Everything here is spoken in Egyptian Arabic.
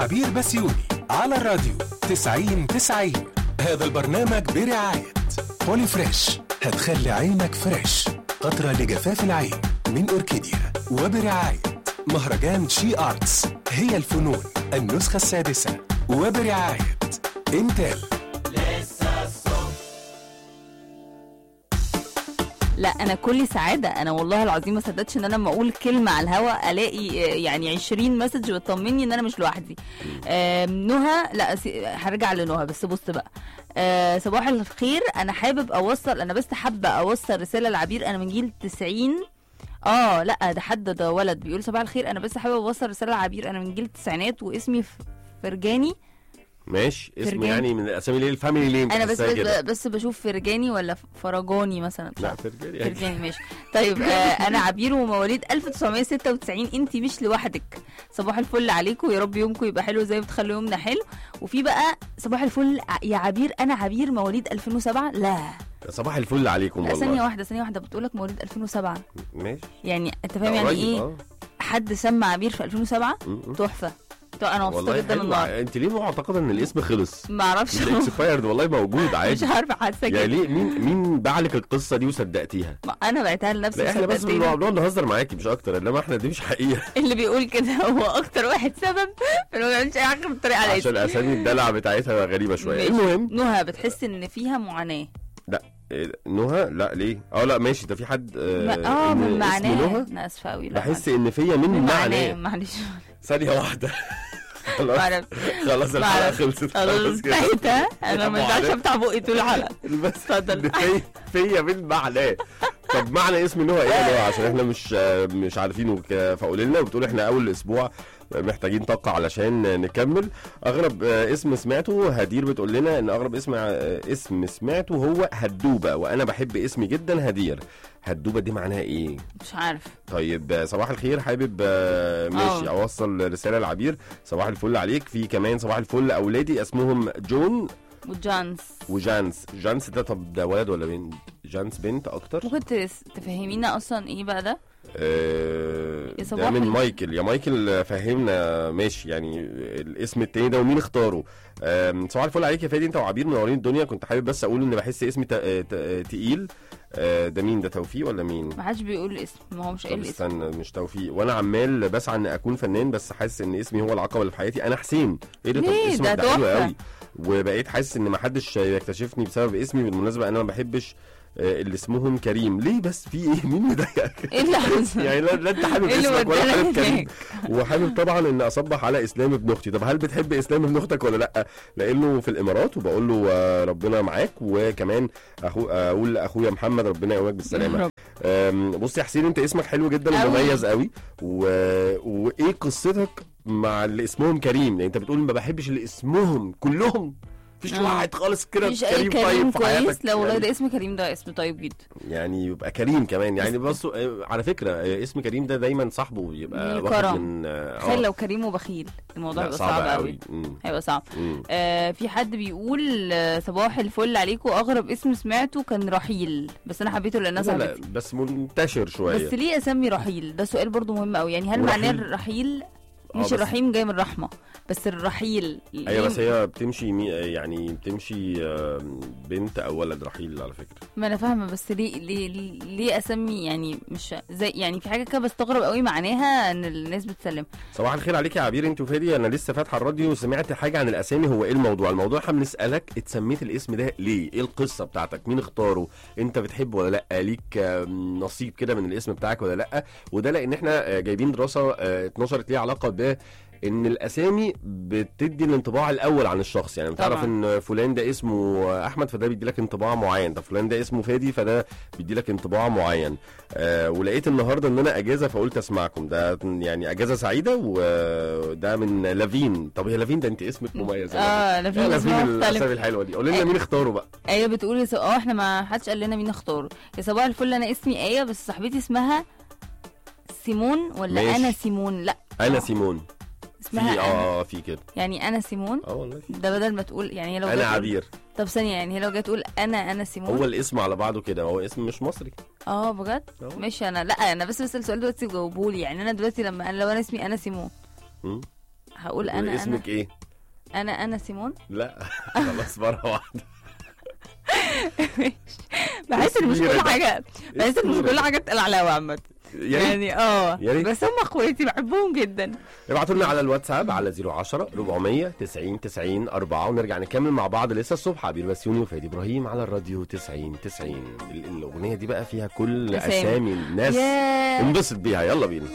عبير بسيوني على الراديو 90 90 هذا البرنامج برعاية بولي فريش هتخلي عينك فريش قطرة لجفاف العين من أوركيديا وبرعاية مهرجان شي آرتس هي الفنون النسخة السادسة وبرعاية انتل لا انا كل سعاده انا والله العظيم ما صدقتش ان انا لما اقول كلمه على الهوا الاقي آه، يعني 20 مسج بتطمني ان انا مش لوحدي آم، نهى لا س- هرجع لنهى بس بص بقى آه، صباح الخير انا حابب اوصل انا بس حابه اوصل رساله لعبير انا من جيل 90 اه لا ده حد ده ولد بيقول صباح الخير انا بس حابب اوصل رساله لعبير انا من جيل التسعينات واسمي ف- فرجاني ماشي اسم فرجاني. يعني من الاسامي اللي هي الفاميلي ليه انا بس بتحسها كده. بس, بس بشوف فرجاني ولا فرجاني مثلا لا فرجاني فرجاني ماشي طيب آه انا عبير ومواليد 1996 انت مش لوحدك صباح الفل عليكم يا رب يومكم يبقى حلو زي ما بتخلوا يومنا حلو وفي بقى صباح الفل ع- يا عبير انا عبير مواليد 2007 لا صباح الفل عليكم لا ثانيه والله واحده ثانيه واحده بتقولك مواليد 2007 ماشي يعني انت فاهم ده يعني قريب، ايه آه. حد سمى عبير في 2007 م- م. تحفه طب انا مبسوطه والله جدا حلو النهارده انت ليه معتقده ان الاسم خلص ما اعرفش الاكسبايرد والله موجود مش عادي عارفه حاسه يعني كده ليه مين مين باعلك القصه دي وصدقتيها ما انا بعتها لنفسي لا احنا بس وصدقتني. بنقعد بنقعد نهزر معاكي مش اكتر انما احنا دي مش حقيقه اللي بيقول كده هو اكتر واحد سبب في إنه ما بيعملش اي حاجه بالطريقه على عشان اسمي. اسامي الدلع بتاعتها غريبه شويه ماشي. المهم نهى بتحس ان فيها معاناه لا إيه، نهى لا ليه اه لا ماشي ده في حد ما- اه اه إن من اسم معناه نهى انا اسفه قوي لا بحس ان فيا من من معناه معناه معلش ثانيه واحده خلاص معرفش. خلاص الحلقه معرفش. خلصت خلاص خلاص كده انتهت انا ما ينفعش معاناة. افتح بقي طول الحلقه بس اتفضل. إن في فيا من معناه طب معنى اسم نهى ايه يا نهى عشان احنا مش مش عارفينه ك- فقولي لنا وبتقول احنا اول اسبوع محتاجين طاقة علشان نكمل اغرب آه، اسم سمعته هدير بتقول لنا ان اغرب اسم آه، اسم سمعته هو هدوبة وانا بحب اسمي جدا هدير هدوبة دي معناها ايه مش عارف طيب آه، صباح الخير حابب آه، ماشي آه. اوصل رسالة لعبير صباح الفل عليك في كمان صباح الفل اولادي اسمهم جون وجانس وجانس جانس ده طب ده ولد ولا بنت جانس بنت اكتر ممكن تس- تفهمينا اصلا ايه بقى ده آه يا ده صباح من ال- مايكل يا مايكل فهمنا ماشي يعني الاسم التاني ده ومين اختاره آم، صباح الفل عليك يا فادي انت وعبير منورين الدنيا كنت حابب بس اقول ان بحس اسمي ت- ت- تقيل آه، ده مين ده توفيق ولا مين ما حدش بيقول اسم ما هو مش طب قايل اسم استنى مش توفيق وانا عمال بسعى ان اكون فنان بس حاسس ان اسمي هو العقبه اللي في حياتي انا حسين ايه ده طب ليه؟ اسمك ده ده حلو تحفة. قوي وبقيت حاسس ان ما حدش يكتشفني بسبب اسمي بالمناسبه انا ما بحبش آه، اللي اسمهم كريم ليه بس في ايه مين مضايقك ايه اللي حصل؟ يعني لا, لا انت حابب ايه اللي اسمك ولا ودانا حابب كريم هناك؟ وحابب طبعا ان اصبح على اسلام ابن اختي طب هل بتحب اسلام ابن اختك ولا لا لانه في الامارات وبقول له آه، ربنا معاك وكمان أخو اقول لاخويا محمد ربنا يقومك بالسلامه أم، بص يا حسين انت اسمك حلو جدا أوي. ومميز قوي و... وايه قصتك مع اللي اسمهم كريم يعني انت بتقول ما بحبش اللي اسمهم كلهم مفيش آه. واحد خالص كده مفيش اي كريم طيب كريم في كويس حياتك لا والله يعني, ده اسم كريم ده اسم طيب جدا يعني يبقى كريم كمان يعني بص آه، على فكره آه، اسم كريم ده دايما صاحبه يبقى ليه واخد كرم. من اه تخيل لو كريم وبخيل الموضوع لا، هيبقى صعب قوي مم. هيبقى صعب مم. آه في حد بيقول آه، صباح الفل عليكم اغرب اسم سمعته كان رحيل بس انا حبيته لان لا انا لا صاحبتي بس منتشر شويه بس ليه اسمي رحيل ده سؤال برضو مهم قوي يعني هل ورحيل؟ معناه الرحيل آه، مش بس- الرحيم جاي من الرحمه بس الرحيل ايوه بس ليه- هي بتمشي مي... يعني بتمشي آه، بنت او ولد رحيل على فكره ما انا فاهمه بس ليه ليه ليه اسمي يعني مش زي يعني في حاجه كده بستغرب قوي معناها ان الناس بتسلم صباح الخير عليك يا عبير انت وفادي انا لسه فاتحه الراديو وسمعت حاجه عن الاسامي هو ايه الموضوع الموضوع احنا بنسالك اتسميت الاسم ده ليه ايه القصه بتاعتك مين اختاره انت بتحبه ولا لا ليك آم، نصيب كده من الاسم بتاعك ولا لا وده لان احنا آه، جايبين دراسه آه، اتنشرت ليها علاقه ب ان الاسامي بتدي الانطباع الاول عن الشخص يعني بتعرف طبعاً. ان فلان ده اسمه احمد فده بيدي لك انطباع معين ده فلان ده اسمه فادي فده بيدي لك انطباع معين آه ولقيت النهارده ان انا اجازه فقلت اسمعكم ده يعني اجازه سعيده وده من لافين طب هي لافين ده انت اسمك مميز يا اه لافين. لا يا في لافين اسمها الاسامي مختلف الحلوه دي قولي لنا مين اختاره بقى ايه بتقول يا س- اه احنا ما حدش قال لنا مين اختاره يا صباح الفل انا اسمي ايه بس صاحبتي اسمها سيمون ولا ماشي. انا سيمون لا انا آه. سيمون اسمها في أنا. اه في كده يعني انا سيمون اه والله في ده بدل ما تقول يعني هي لو انا جت تقول- عبير طب ثانيه يعني هي لو جت تقول انا انا سيمون هو الاسم على بعضه كده هو اسم مش مصري اه بجد أهو. ماشي انا لا انا بس بسال سؤال دلوقتي جاوبولي يعني انا دلوقتي لما انا لو انا اسمي انا سيمون مم. هقول انا انا اسمك ايه انا انا سيمون لا خلاص مره واحده بحس ان مش كبيرة كل ده. حاجه بحس ان مش كبيرة كل ده. حاجه تقل على الهوا عامه يا ريت يعني اه يا ريت. بس هم اخواتي بحبهم جدا ابعتوا لنا على الواتساب على 010 400 90 90 4 ونرجع نكمل مع بعض لسه الصبح عبير بسيوني وفادي ابراهيم على الراديو 90 90 ال- الاغنيه دي بقى فيها كل أسامي. اسامي الناس ياه انبسط بيها يلا بينا